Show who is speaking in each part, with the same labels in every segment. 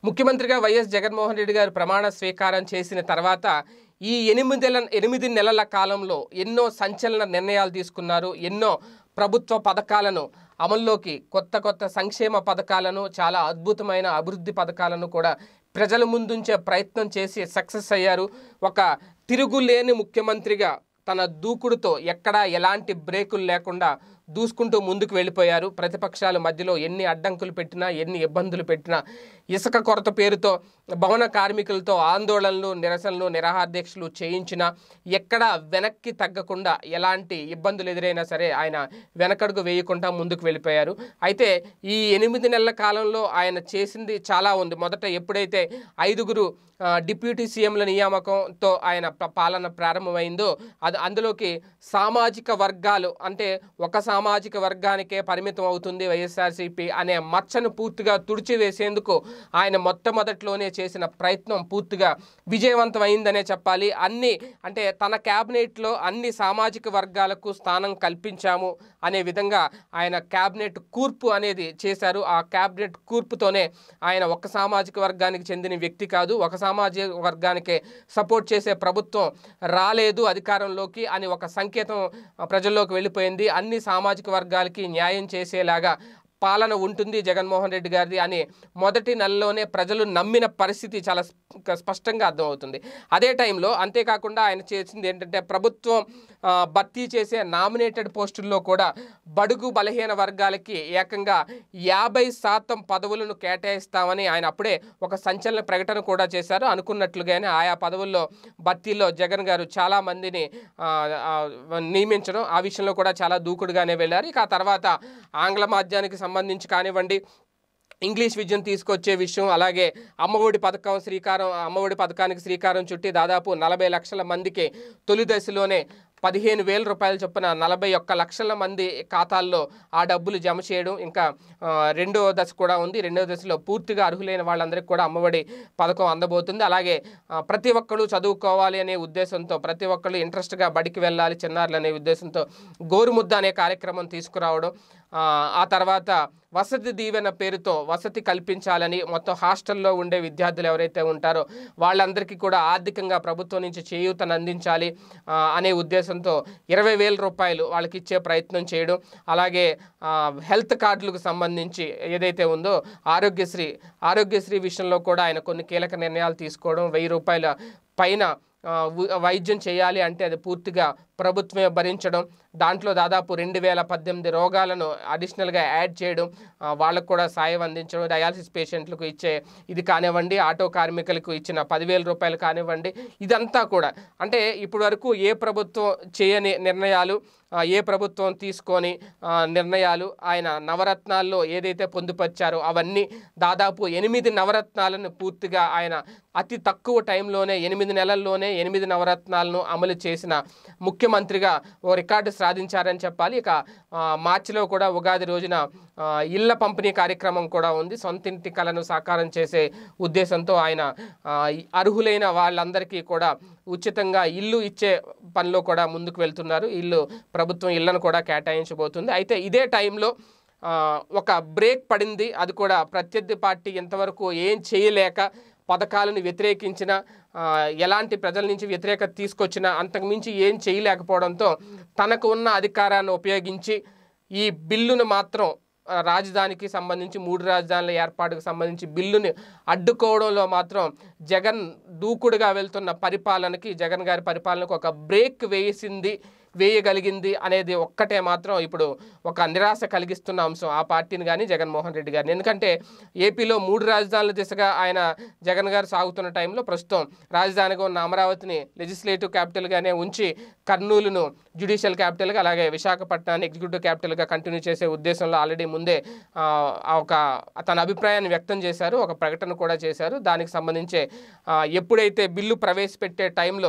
Speaker 1: ముఖ్యమంత్రిగా వైఎస్ జగన్మోహన్ రెడ్డి గారు ప్రమాణ స్వీకారం చేసిన తర్వాత ఈ ఎనిమిది ఎనిమిది నెలల కాలంలో ఎన్నో సంచలన నిర్ణయాలు తీసుకున్నారు ఎన్నో ప్రభుత్వ పథకాలను అమల్లోకి కొత్త కొత్త సంక్షేమ పథకాలను చాలా అద్భుతమైన అభివృద్ధి పథకాలను కూడా ప్రజల ముందుంచే ప్రయత్నం చేసి సక్సెస్ అయ్యారు ఒక తిరుగులేని ముఖ్యమంత్రిగా తన దూకుడుతో ఎక్కడా ఎలాంటి బ్రేకులు లేకుండా దూసుకుంటూ ముందుకు వెళ్ళిపోయారు ప్రతిపక్షాల మధ్యలో ఎన్ని అడ్డంకులు పెట్టినా ఎన్ని ఇబ్బందులు పెట్టినా ఇసుక కొరత పేరుతో భవన కార్మికులతో ఆందోళనలు నిరసనలు నిరాహార్దీక్షలు చేయించినా ఎక్కడా వెనక్కి తగ్గకుండా ఎలాంటి ఇబ్బందులు ఎదురైనా సరే ఆయన వెనకడుగు వేయకుండా ముందుకు వెళ్ళిపోయారు అయితే ఈ ఎనిమిది నెలల కాలంలో ఆయన చేసింది చాలా ఉంది మొదట ఎప్పుడైతే ఐదుగురు ఆ, డిప్యూటీ సీఎంల నియామకంతో ఆయన ప- పాలన ప్రారంభమైందో అది అందులోకి సామాజిక వర్గాలు అంటే ఒక సామాజిక వర్గానికే పరిమితం అవుతుంది వైఎస్ఆర్సీపీ అనే మచ్చను పూర్తిగా తుడిచివేసేందుకు ఆయన మొట్టమొదట్లోనే చేసిన ప్రయత్నం పూర్తిగా విజయవంతమైందనే చెప్పాలి అన్ని అంటే తన క్యాబినెట్లో అన్ని సామాజిక వర్గాలకు స్థానం కల్పించాము అనే విధంగా ఆయన క్యాబినెట్ కూర్పు అనేది చేశారు ఆ క్యాబినెట్ కూర్పుతోనే ఆయన ఒక సామాజిక వర్గానికి చెందిన వ్యక్తి కాదు ఒక సామాజిక వర్గానికే సపోర్ట్ చేసే ప్రభుత్వం రాలేదు అధికారంలోకి అని ఒక సంకేతం ఆ, ప్రజల్లోకి వెళ్ళిపోయింది అన్ని సామాజిక వర్గాలకి న్యాయం చేసేలాగా పాలన ఉంటుంది జగన్మోహన్ రెడ్డి గారిది అని మొదటి నెలలోనే ప్రజలు నమ్మిన పరిస్థితి చాలా స్ప- స్పష్టంగా అర్థమవుతుంది అదే టైంలో అంతేకాకుండా ఆయన చేసింది ఏంటంటే ప్రభుత్వం ఆ, భర్తీ చేసే నామినేటెడ్ పోస్టుల్లో కూడా బడుగు బలహీన వర్గాలకి ఏకంగా యాభై శాతం పదవులను కేటాయిస్తామని ఆయన అప్పుడే ఒక సంచలన ప్రకటన కూడా చేశారు అనుకున్నట్లుగానే ఆయా పదవుల్లో భర్తీలో జగన్ గారు చాలా మందిని ఆ, ఆ, నియమించడం ఆ విషయంలో కూడా చాలా దూకుడుగానే వెళ్ళారు ఇక ఆ తర్వాత ఆంగ్ల మాధ్యానికి సంబంధించి కానివ్వండి ఇంగ్లీష్ విద్యను తీసుకొచ్చే విషయం అలాగే అమ్మఒడి పథకం శ్రీకారం అమ్మఒడి పథకానికి శ్రీకారం చుట్టి దాదాపు నలభై లక్షల మందికి తొలి దశలోనే పదిహేను వేల రూపాయల చొప్పున నలభై ఒక్క లక్షల మంది ఖాతాల్లో ఆ డబ్బులు జమ చేయడం ఇంకా ఆ, రెండో దశ కూడా ఉంది రెండో దశలో పూర్తిగా అర్హులైన వాళ్ళందరికీ కూడా అమ్మఒడి పథకం అందబోతుంది అలాగే ఆ, ప్రతి ఒక్కరు చదువుకోవాలి అనే ఉద్దేశంతో ప్రతి ఒక్కరు ఇంట్రెస్ట్గా బడికి వెళ్ళాలి చిన్నారులు అనే ఉద్దేశంతో గోరుముద్ద అనే కార్యక్రమం తీసుకురావడం ఆ, ఆ తర్వాత వసతి దీవెన పేరుతో వసతి కల్పించాలని మొత్తం హాస్టల్లో ఉండే విద్యార్థులు ఎవరైతే ఉంటారో వాళ్ళందరికీ కూడా ఆర్థికంగా ప్రభుత్వం నుంచి చేయూతను అందించాలి ఆ, అనే ఉద్దేశంతో ఇరవై వేల రూపాయలు వాళ్ళకి ఇచ్చే ప్రయత్నం చేయడం అలాగే ఆ, హెల్త్ కార్డులకు సంబంధించి ఏదైతే ఉందో ఆరోగ్యశ్రీ ఆరోగ్యశ్రీ విషయంలో కూడా ఆయన కొన్ని కీలక నిర్ణయాలు తీసుకోవడం వెయ్యి రూపాయల పైన ఆ, వు- వైద్యం చేయాలి అంటే అది పూర్తిగా ప్రభుత్వమే భరించడం దాంట్లో దాదాపు రెండు వేల పద్దెనిమిది రోగాలను అడిషనల్గా యాడ్ చేయడం ఆ, వాళ్ళకు కూడా సాయం అందించడం డయాలసిస్ పేషెంట్లకు ఇచ్చే ఇది కానివ్వండి ఆటో కార్మికులకు ఇచ్చిన పదివేల రూపాయలు కానివ్వండి ఇదంతా కూడా అంటే ఇప్పటి వరకు ఏ ప్రభుత్వం చేయని నిర్ణయాలు ఆ, ఏ ప్రభుత్వం తీసుకొని ఆ, నిర్ణయాలు ఆయన నవరత్నాల్లో ఏదైతే పొందుపరిచారో అవన్నీ దాదాపు ఎనిమిది నవరత్నాలను పూర్తిగా ఆయన అతి తక్కువ టైంలోనే ఎనిమిది నెలల్లోనే ఎనిమిది నవరత్నాలను అమలు చేసిన ముఖ్యమంత్రిగా ఓ రికార్డు సాధించారని చెప్పాలి ఇక ఆ, మార్చిలో కూడా ఉగాది రోజున ఆ, ఇళ్ల పంపిణీ కార్యక్రమం కూడా ఉంది సొంత ఇంటి కలను సాకారం చేసే ఉద్దేశంతో ఆయన ఆ, ఈ అర్హులైన వాళ్ళందరికీ కూడా ఉచితంగా ఇల్లు ఇచ్చే పనిలో కూడా ముందుకు వెళ్తున్నారు ఇల్లు ప్రభుత్వం ఇళ్లను కూడా కేటాయించబోతుంది అయితే ఇదే టైంలో ఆ, ఒక బ్రేక్ పడింది అది కూడా ప్రత్యర్థి పార్టీ ఇంతవరకు ఏం చేయలేక పథకాలను వ్యతిరేకించిన ఆ, ఎలాంటి ప్రజల నుంచి వ్యతిరేకత తీసుకొచ్చినా అంతకుమించి ఏం చేయలేకపోవడంతో తనకు ఉన్న అధికారాన్ని ఉపయోగించి ఈ బిల్లును మాత్రం ఆ, రాజధానికి సంబంధించి మూడు రాజధానుల ఏర్పాటుకు సంబంధించి బిల్లుని అడ్డుకోవడంలో మాత్రం జగన్ దూకుడుగా వెళ్తున్న పరిపాలనకి జగన్ గారి పరిపాలనకు ఒక బ్రేక్ వేసింది వేయగలిగింది అనేది ఒక్కటే మాత్రం ఇప్పుడు ఒక నిరాశ కలిగిస్తున్న అంశం ఆ పార్టీని కానీ జగన్మోహన్ రెడ్డి గారిని ఎందుకంటే ఏపీలో మూడు రాజధానుల దిశగా ఆయన జగన్ గారు సాగుతున్న టైంలో ప్రస్తుతం రాజధానిగా ఉన్న అమరావతిని లెజిస్లేటివ్ క్యాపిటల్గానే ఉంచి కర్నూలును జ్యుడిషియల్ క్యాపిటల్గా అలాగే విశాఖపట్నాన్ని ఎగ్జిక్యూటివ్ క్యాపిటల్గా కంటిన్యూ చేసే ఉద్దేశంలో ఆల్రెడీ ముందే ఆ, ఆ ఒక తన అభిప్రాయాన్ని వ్యక్తం చేశారు ఒక ప్రకటన కూడా చేశారు దానికి సంబంధించే ఆ, ఎప్పుడైతే బిల్లు ప్రవేశపెట్టే టైంలో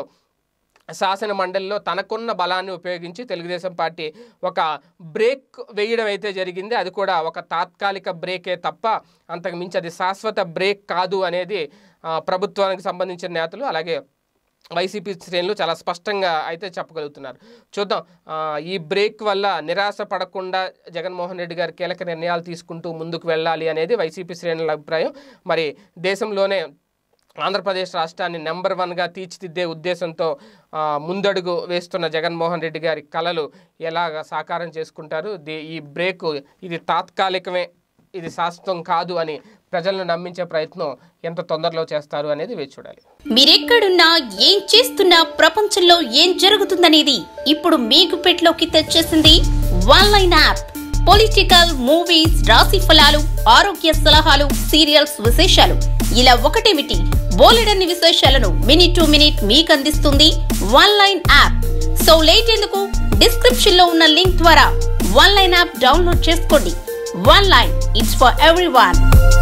Speaker 1: శాసన మండలిలో తనకున్న బలాన్ని ఉపయోగించి తెలుగుదేశం పార్టీ ఒక బ్రేక్ వేయడం అయితే జరిగింది అది కూడా ఒక తాత్కాలిక బ్రేకే తప్ప అంతకు మించి అది శాశ్వత బ్రేక్ కాదు అనేది ఆ, ప్రభుత్వానికి సంబంధించిన నేతలు అలాగే వైసీపీ శ్రేణులు చాలా స్పష్టంగా అయితే చెప్పగలుగుతున్నారు చూద్దాం ఆ, ఈ బ్రేక్ వల్ల నిరాశ పడకుండా జగన్మోహన్ రెడ్డి గారు కీలక నిర్ణయాలు తీసుకుంటూ ముందుకు వెళ్ళాలి అనేది వైసీపీ శ్రేణుల అభిప్రాయం మరి దేశంలోనే ఆంధ్రప్రదేశ్ రాష్ట్రాన్ని నెంబర్ వన్గా తీర్చిదిద్దే ఉద్దేశంతో ఆ, ముందడుగు వేస్తున్న జగన్మోహన్ రెడ్డి గారి కలలు ఎలాగ సాకారం చేసుకుంటారు ది- ఈ బ్రేక్ ఇది తాత్కాలికమే ఇది శాశ్వతం కాదు అని ప్రజలను నమ్మించే ప్రయత్నం ఎంత తొందరలో చేస్తారు అనేది వేచి చూడాలి
Speaker 2: మీరెక్కడున్నా ఏం చేస్తున్నా ప్రపంచంలో ఏం జరుగుతుందనేది ఇప్పుడు మీ గుప్పెట్లోకి తెచ్చేసింది one line app political movies రాశి ఫలాలు ఆరోగ్య సలహాలు సీరియల్స్ విశేషాలు ఇలా ఒకటేమిటి బోలెడన్ని విశేషాలను మినిట్ టు మినిట్ మీకు అందిస్తుంది one line app so late ఎందుకు డిస్క్రిప్షన్ లో ఉన్న లింక్ ద్వారా వన్ లైన్ యాప్ డౌన్లోడ్ చేసుకోండి one line it's for every